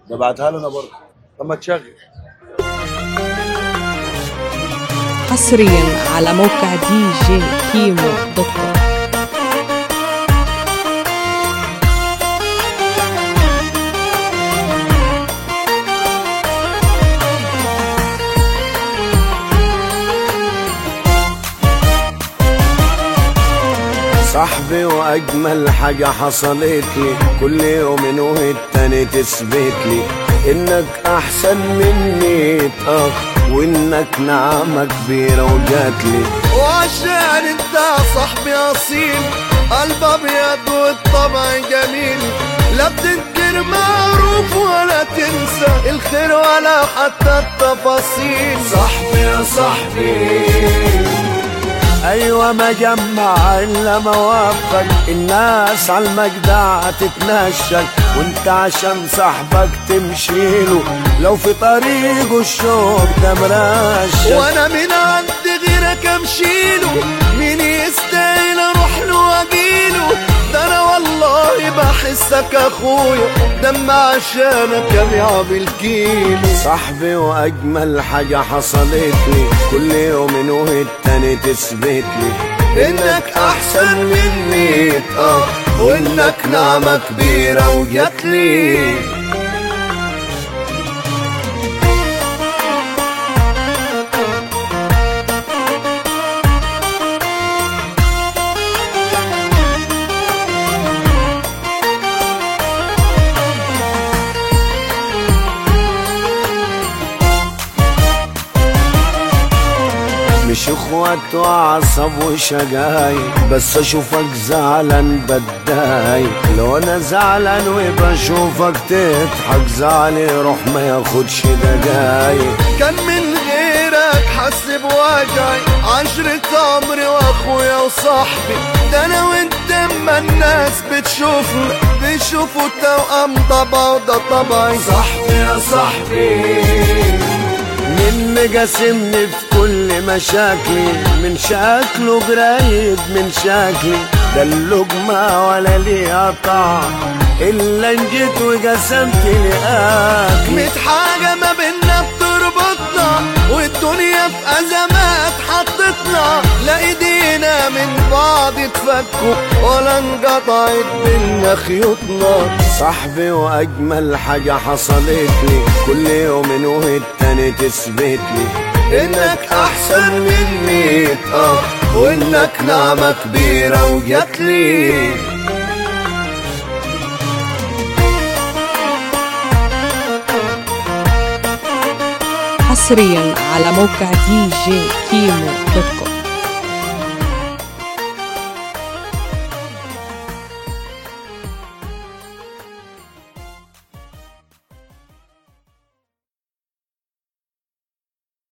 نبعتها لنا برضه لما تشغل حصريا على موقع دي جي كيمو دوت كوم صاحبي واجمل حاجة حصلت لي كل يوم والتاني تثبت لي انك احسن مني اخ وانك نعمة كبيرة وجات لي وعشان انت صاحبي اصيل قلب ابيض والطبع جميل لا بتنكر معروف ولا تنسى الخير ولا حتى التفاصيل صاحبي يا صاحبي ايوه ما جمع الا مواقفك الناس على المجدع تتنشل وانت عشان صاحبك تمشيله لو في طريقه الشوق ده مرشل وانا من عند غيرك امشيله مين يستاهل اروح له واجيله ده انا والله بحسك اخويا دم عشانك ابيع بالكيلو صاحبي واجمل حاجة حصلت لي كل يوم والتاني تثبت لي انك احسن مني اه وانك نعمة كبيرة وجات لي مش اخوات وعصب وشجاي بس اشوفك زعلان بتضايق لو انا زعلان وبشوفك تضحك زعلي روح ما ياخدش دقايق كان من غيرك حس بوجعي عشرة عمري واخويا وصاحبي ده انا وانت اما الناس بتشوفنا بيشوفوا توأم طبع وده طبعي صاحبي يا صاحبي من مقاسمني في كل مشاكلي من شكله قريب من شكلي ده اللقمة ولا ليها طعم إلا إن جيت وقسمت لي أكلي ميت حاجة ما بينا بتربطنا والدنيا في أزمات حطتنا لا ايدينا من بعض اتفكوا ولا انقطعت بينا خيوطنا صاحبي وأجمل حاجة حصلت لي كل يوم والتاني تثبت لي انك احسن مني اه وانك نعمة كبيرة وجات لي حصريا على موقع دي جي كيمو دوت كوم